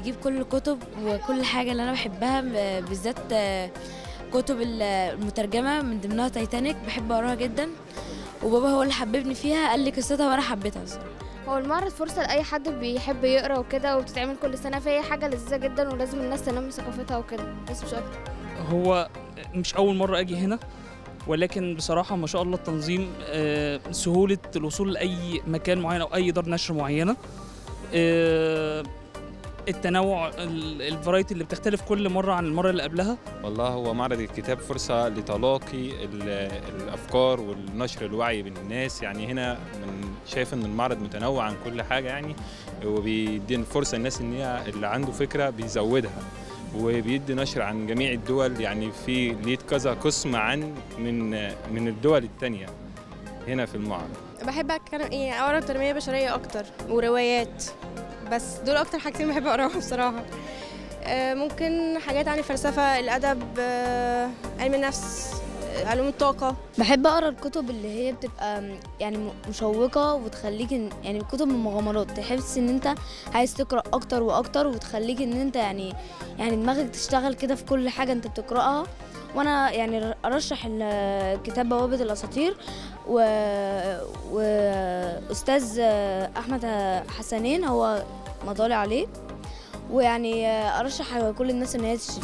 بيجيب كل الكتب وكل حاجة اللي أنا بحبها م- بالذات آه، كتب ال- المترجمة من ضمنها تايتانيك بحب أقراها جدا وبابا هو اللي حببني فيها قال لي قصتها وأنا حبيتها الصراحة. هو المعرض فرصة لأي حد بيحب يقرا وكده وبتتعمل كل سنة فهي حاجة لذيذة جدا ولازم الناس تنمي ثقافتها وكده بس مش أكتر هو مش أول مرة أجي هنا ولكن بصراحة ما شاء الله التنظيم آه، سهولة الوصول لأي مكان معين أو أي دار نشر معينة آه، التنوع الفرايتي اللي بتختلف كل مرة عن المرة اللي قبلها والله هو معرض الكتاب فرصة لتلاقي ال- الأفكار والنشر الوعي بين الناس يعني هنا من شايف إن المعرض متنوع عن كل حاجة يعني وبيدي فرصة الناس إن هي اللي عنده فكرة بيزودها وبيدي نشر عن جميع الدول يعني في ليه كذا قسم عن من من الدول التانية هنا في المعرض بحب اتكلم ايه اقرا تنميه بشريه اكتر وروايات بس دول اكتر حاجتين بحب اقراهم بصراحه آه، ممكن حاجات عن الفلسفه الادب آه، علم النفس آه، علوم الطاقه بحب اقرا الكتب اللي هي بتبقى م- يعني م- مشوقه وتخليك إن- يعني كتب من مغامرات تحس ان انت عايز تقرا اكتر واكتر وتخليك ان انت يعني يعني دماغك تشتغل كده في كل حاجه انت بتقراها وانا يعني ر- ارشح ال- كتاب بوابه الاساطير و... واستاذ احمد حسنين هو مطالع عليه ويعني ارشح كل الناس ان هي تشتري